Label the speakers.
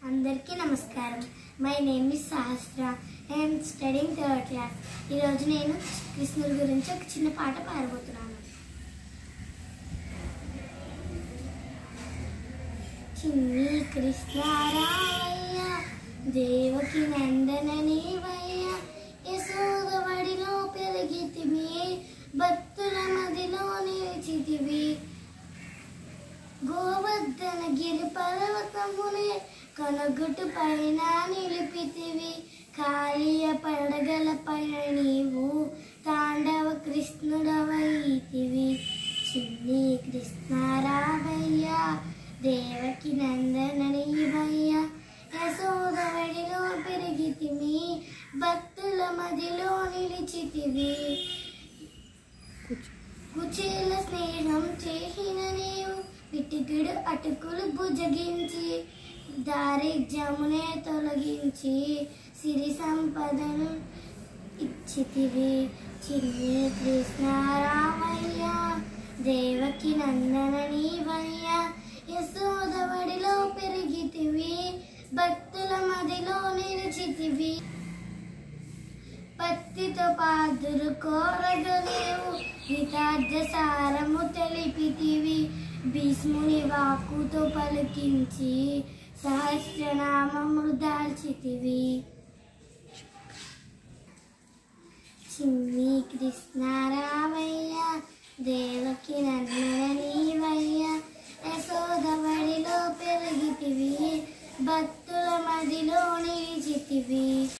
Speaker 1: అందరికీ నమస్కారం my name is Sahasra I'm studying third class ఈరోజు నేను కృష్ణుడి గురించి ఒక చిన్న పాట పాడబోతున్నాను చిన్ని కృష్ణారావయ్య దేవకి నందన నీవయ్య యశోదవడిలో పెరిగితివి భక్తుల మదిలో నిలిచితివి గోవర్ధన గిరి పర్వతమునే కనగుట్టు పైన నిలిపితివి కాళీయ పడగల పైన నీవు తాండవ కృష్ణుడవైతివి చిన్ని కృష్ణారావయ్య దేవకి నందన నీవయ్య యశోదవడిలో పెరిగితివి భక్తుల మదిలో నిలిచితివి కుచేల స్నేహం చేసిన నీవు పిటికిడు అటుకులు భుజగించి దారిద్ర్యమునే తొలగించి సిరి సంపదను ఇచ్చితివి చిన్ని కృష్ణారామయ్య దేవకి నందన నీవయ్య యశోదవడిలో పెరిగితివి భక్తుల మదిలో నిలిచితివి పత్తితో పాదురు కోరగలేవు హితార్థ సారము తెలిపితివి భీష్ముని వాక్కుతో పలికించి సహస్రనామములు దాల్చితివి చిన్ని కృష్ణారామయ్య దేవకి నందన నీవయ్య యశోదవడిలో పెరిగితివి భక్తుల మదిలో నిలిచితివి